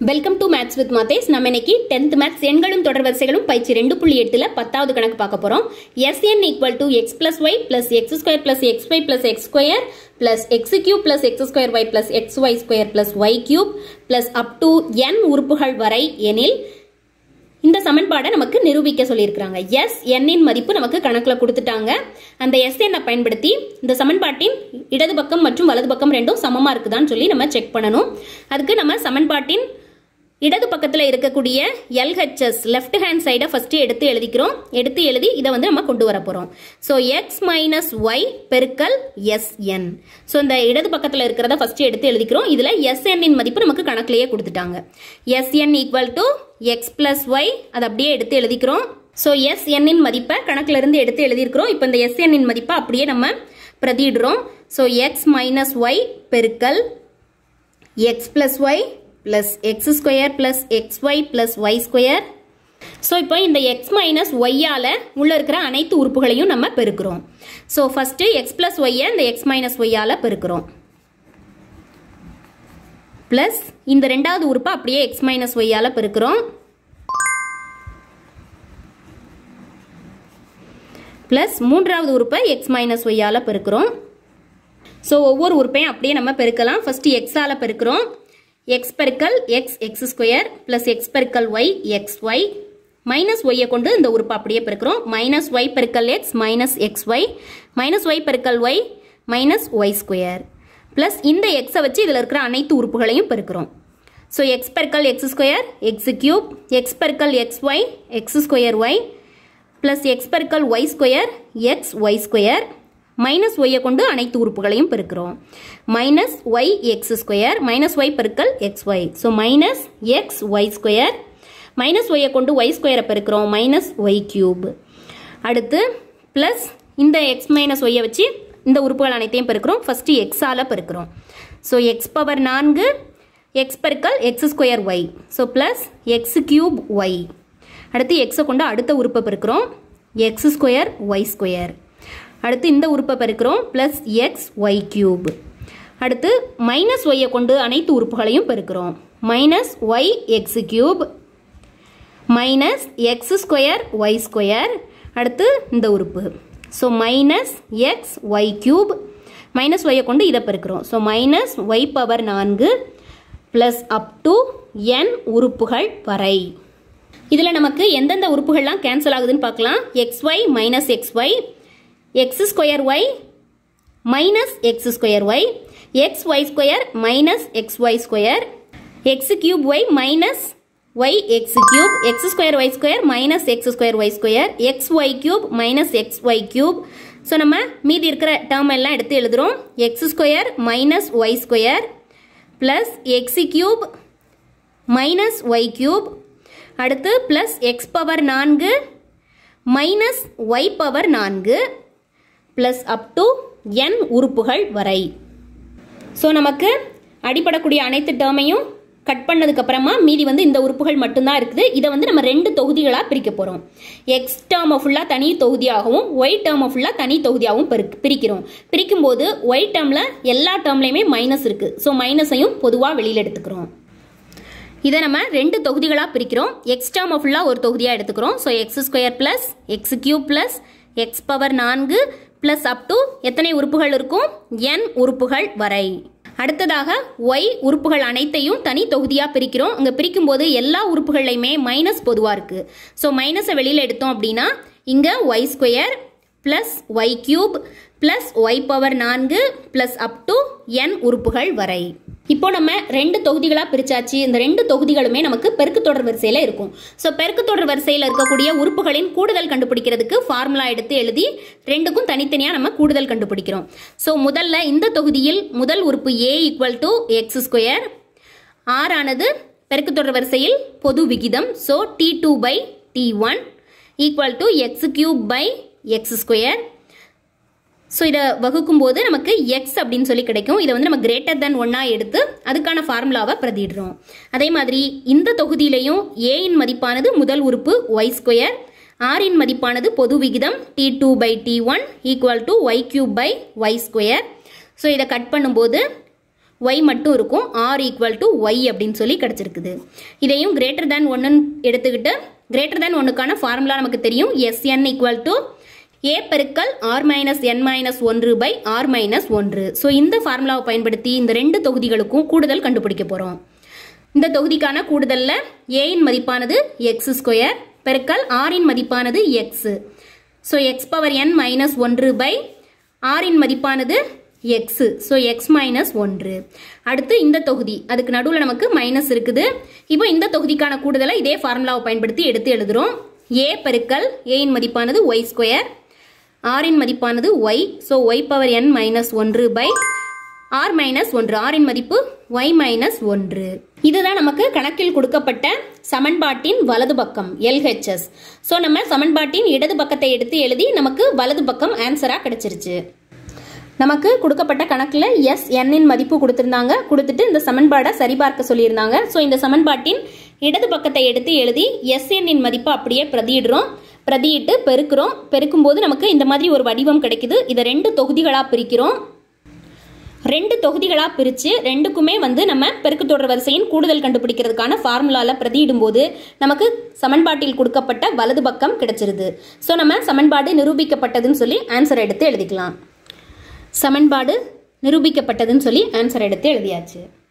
welcome to maths with Mathes நம்ம இன்னைக்கு tenth maths எண்களும் தொடர் வரிசைகளும் பயிற்சி ரெண்டு புள்ளி எட்டுல பத்தாவது கணக்கு பார்க்க போறோம் s n equal to x plus y plus x square plus x y plus x square plus x cube plus x square y plus x y square plus y cube plus up to n உறுப்புகள் வரை எனில் இந்த சமன்பாடை நமக்கு நிரூபிக்க சொல்லியிருக்கிறாங்க S எண்ணின் மதிப்பு நமக்கு கணக்கில் கொடுத்துட்டாங்க அந்த எஸ் எண்ணை பயன்படுத்தி இந்த சமன்பாட்டின் இடது பக்கம் மற்றும் வலது பக்கம் ரெண்டும் சமமாக இருக்குதான்னு சொல்லி நம்ம செக் பண்ணணும் அதுக்கு நம்ம சமன்பாட்டின் இடது பக்கத்தில் இருக்கக்கூடிய எல்ஹெச்எஸ் லெஃப்ட் ஹேண்ட் சைடை ஃபஸ்ட்டு எடுத்து எழுதிக்கிறோம் எடுத்து எழுதி இதை வந்து நம்ம கொண்டு வர போகிறோம் ஸோ எக்ஸ் மைனஸ் ஒய் பெருக்கல் எஸ்என் ஸோ இந்த இடது பக்கத்தில் இருக்கிறத ஃபஸ்ட்டு எடுத்து எழுதிக்கிறோம் இதில் எஸ்என்னின் மதிப்பு நமக்கு கணக்கிலேயே கொடுத்துட்டாங்க s n equal to x plus y அதை அப்படியே எடுத்து எழுதிக்கிறோம் ஸோ எஸ் எண்ணின் மதிப்பை கணக்குல இருந்து எடுத்து எழுதியிருக்கிறோம் இப்போ இந்த எஸ் எண்ணின் மதிப்பை அப்படியே நம்ம பிரதியிடுறோம் ஸோ எக்ஸ் மைனஸ் ஒய் பெருக்கல் x plus y plus x square plus x y plus y square so இப்போ இந்த எக்ஸ் மைனஸ் ஒய்யால் உள்ள இருக்கிற அனைத்து உறுப்புகளையும் நம்ம பெருக்கிறோம் ஸோ ஃபஸ்ட்டு எக்ஸ் பிளஸ் ஒய்யை இந்த எக்ஸ் மைனஸ் ஒய்யால் பெருக்கிறோம் பிளஸ் இந்த ரெண்டாவது உறுப்பை அப்படியே எக்ஸ் மைனஸ் ஒய்யால் பெருக்கிறோம் பிளஸ் மூன்றாவது உறுப்பை எக்ஸ் மைனஸ் ஒய்யால் பெருக்கிறோம் ஸோ ஒவ்வொரு உறுப்பையும் அப்படியே நம்ம பெருக்கலாம் ஃபஸ்ட்டு எக்ஸால் பெருக்கிறோம் எக்ஸ் பெருக்கல் x x square plus x பெருக்கல் ஒய் எக்ஸ் ஒய் மைனஸ் ஒய்யை கொண்டு இந்த உறுப்பை அப்படியே பெருக்கிறோம் மைனஸ் ஒய் பெருக்கல் x minus x y minus y பெருக்கல் y minus y square plus இந்த எக்ஸை வச்சு இதில் இருக்கிற அனைத்து உறுப்புகளையும் பெருக்கிறோம் ஸோ எக்ஸ் பெருக்கல் x square x cube x பெருக்கல் x y x square y plus x பெருக்கல் y square x y square minus ஒய்யை கொண்டு அனைத்து உறுப்புகளையும் பெருக்கிறோம் minus y x square minus y பெருக்கல் x y so minus x y square minus ஒய்யை கொண்டு ஒய் ஸ்கொயரை பெருக்கிறோம் மைனஸ் ஒய் கியூப் அடுத்து ப்ளஸ் இந்த எக்ஸ் மைனஸ் ஒய்யை வச்சு இந்த உறுப்புகள் அனைத்தையும் பெருக்கிறோம் ஃபஸ்ட்டு எக்ஸால் பெருக்கிறோம் ஸோ எக்ஸ் பவர் நான்கு எக்ஸ் பெருக்கல் x square y so plus x cube y அடுத்து எக்ஸை கொண்டு அடுத்த உறுப்பை பெருக்கிறோம் எக்ஸ் ஸ்கொயர் ஒய் ஸ்கொயர் அடுத்து இந்த உறுப்பை பெருக்கிறோம் ப்ளஸ் எக்ஸ் ஒய் கியூப் அடுத்து மைனஸ் ஒய்யை கொண்டு அனைத்து உறுப்புகளையும் பெருக்கிறோம் minus y x cube minus x square y square அடுத்து இந்த உறுப்பு so minus x y cube minus ஒய்யை கொண்டு இதை பெருக்கிறோம் ஸோ மைனஸ் ஒய் பவர் நான்கு ப்ளஸ் அப் டு என் உறுப்புகள் வரை இதில் நமக்கு எந்தெந்த உறுப்புகள்லாம் கேன்சல் ஆகுதுன்னு பார்க்கலாம் x y minus x y x square y minus x square y x y square minus x y square x cube y minus y x cube x square y square minus x square y square x y cube minus x y cube so நம்ம மீதி இருக்கிற term எல்லாம் எடுத்து எழுதுகிறோம் x square minus y square plus x cube minus y cube அடுத்து plus x power நான்கு minus y power நான்கு plus up to n உறுப்புகள் வரை ஸோ நமக்கு அடிப்படக்கூடிய அனைத்து டேர்மையும் கட் பண்ணதுக்கு அப்புறமா மீதி வந்து இந்த உறுப்புகள் மட்டும்தான் இருக்குது இதை வந்து நம்ம ரெண்டு தொகுதிகளாக பிரிக்க போகிறோம் எக்ஸ் டேர்மை ஃபுல்லாக தனி தொகுதியாகவும் ஒய் டேர்மை ஃபுல்லாக தனி தொகுதியாகவும் பிரிக்கிறோம் பிரிக்கும்போது ஒய் டேர்மில் எல்லா டேர்ம்லையுமே மைனஸ் இருக்குது ஸோ மைனஸையும் பொதுவாக வெளியில் எடுத்துக்கிறோம் இதை நம்ம ரெண்டு தொகுதிகளாக பிரிக்கிறோம் எக்ஸ் டேர்மை ஃபுல்லாக ஒரு தொகுதியாக எடுத்துக்கிறோம் so x square plus x cube plus x power நான்கு ப்ளஸ் அப் டு எத்தனை உறுப்புகள் இருக்கும் என் உறுப்புகள் வரை அடுத்ததாக ஒய் உறுப்புகள் அனைத்தையும் தனி தொகுதியாக பிரிக்கிறோம் அங்கே பிரிக்கும்போது எல்லா உறுப்புகள்லையுமே மைனஸ் பொதுவாக இருக்குது ஸோ மைனஸை வெளியில் எடுத்தோம் அப்படின்னா இங்கே y square plus y cube plus y power நான்கு ப்ளஸ் அப் டு என் உறுப்புகள் வரை இப்போ நம்ம ரெண்டு தொகுதிகளாக பிரிச்சாச்சு இந்த ரெண்டு தொகுதிகளுமே நமக்கு பெருக்கு தொடர் வரிசையில் இருக்கும் ஸோ பெருக்கு தொடர் வரிசையில் இருக்கக்கூடிய உறுப்புகளின் கூடுதல் கண்டுபிடிக்கிறதுக்கு ஃபார்முலா எடுத்து எழுதி ரெண்டுக்கும் தனித்தனியாக நம்ம கூடுதல் கண்டுபிடிக்கிறோம் ஸோ முதல்ல இந்த தொகுதியில் முதல் உறுப்பு a equal to x square r ஆனது பெருக்கு தொடர் வரிசையில் பொது விகிதம் so t two by t one equal to x cube by x square so இதை வகுக்கும் போது நமக்கு எக்ஸ் அப்படின்னு சொல்லி கிடைக்கும் இதை வந்து நம்ம கிரேட்டர் தென் ஒன்னாக எடுத்து அதுக்கான ஃபார்முலாவை பிரதிடுறோம் அதே மாதிரி இந்த தொகுதியிலையும் ஏயின் மதிப்பானது முதல் உறுப்பு ஒய் ஸ்கொயர் ஆரின் மதிப்பானது பொது விகிதம் t two by t one equal to y cube by y square so இதை கட் பண்ணும்போது ஒய் மட்டும் இருக்கும் ஆர் ஈக்குவல் டு ஒய் அப்படின்னு சொல்லி கிடச்சிருக்குது இதையும் கிரேட்டர் தேன் ஒன்றுன்னு எடுத்துக்கிட்டு கிரேட்டர் தேன் ஒன்றுக்கான ஃபார்முலா நமக்கு தெரியும் எஸ்என் ஈக்குவல் டு ஏ பெருக்கல் ஆர் மைனஸ் என் மைனஸ் ஒன்று பை ஆர் மைனஸ் ஒன்று ஸோ இந்த ஃபார்முலாவை பயன்படுத்தி இந்த ரெண்டு தொகுதிகளுக்கும் கூடுதல் கண்டுபிடிக்க போகிறோம் இந்த தொகுதிக்கான கூடுதலில் ஏயின் மதிப்பானது எக்ஸ் ஸ்கொயர் பெருக்கல் ஆரின் மதிப்பானது x so x power n minus ஒன்று பை ஆரின் மதிப்பானது எக்ஸ் ஸோ எக்ஸ் மைனஸ் ஒன்று அடுத்து இந்த தொகுதி அதுக்கு நடுவில் நமக்கு மைனஸ் இருக்குது இப்போ இந்த தொகுதிக்கான கூடுதலை இதே ஃபார்முலாவை பயன்படுத்தி எடுத்து எழுதுகிறோம் ஏ பெருக்கல் ஏயின் மதிப்பானது ஒய் ஸ்கொயர் ஆரின் மதிப்பானது y so y power n minus ஒன்று பை ஆர் மைனஸ் ஒன்று ஆரின் மதிப்பு ஒய் மைனஸ் ஒன்று இதுதான் நமக்கு கணக்கில் கொடுக்கப்பட்ட சமன்பாட்டின் வலது பக்கம் எல்ஹெச்எஸ் ஸோ நம்ம சமன்பாட்டின் இடது பக்கத்தை எடுத்து எழுதி நமக்கு வலது பக்கம் ஆன்சராக கிடைச்சிருச்சு நமக்கு கொடுக்கப்பட்ட கணக்கில் எஸ் என்னின் மதிப்பு கொடுத்துருந்தாங்க கொடுத்துட்டு இந்த சமன்பாடை சரிபார்க்க சொல்லியிருந்தாங்க ஸோ இந்த சமன்பாட்டின் இடது பக்கத்தை எடுத்து எழுதி எஸ் எண்ணின் மதிப்பை அப்படியே பிரதியிடுறோம் பிரதியிட்டு பெருக்கிறோம் பெருக்கும்போது நமக்கு இந்த மாதிரி ஒரு வடிவம் கிடைக்குது இதை ரெண்டு தொகுதிகளாக பிரிக்கிறோம் ரெண்டு தொகுதிகளாக பிரித்து ரெண்டுக்குமே வந்து நம்ம பெருக்கு தொடர் வரிசையின் கூடுதல் கண்டுபிடிக்கிறதுக்கான ஃபார்முலாவில் பிரதியிடும்போது நமக்கு சமன்பாட்டில் கொடுக்கப்பட்ட வலது பக்கம் கிடைச்சிருது ஸோ நம்ம சமன்பாடு நிரூபிக்கப்பட்டதுன்னு சொல்லி ஆன்சர் எடுத்து எழுதிக்கலாம் சமன்பாடு நிரூபிக்கப்பட்டதுன்னு சொல்லி ஆன்சர் எடுத்து எழுதியாச்சு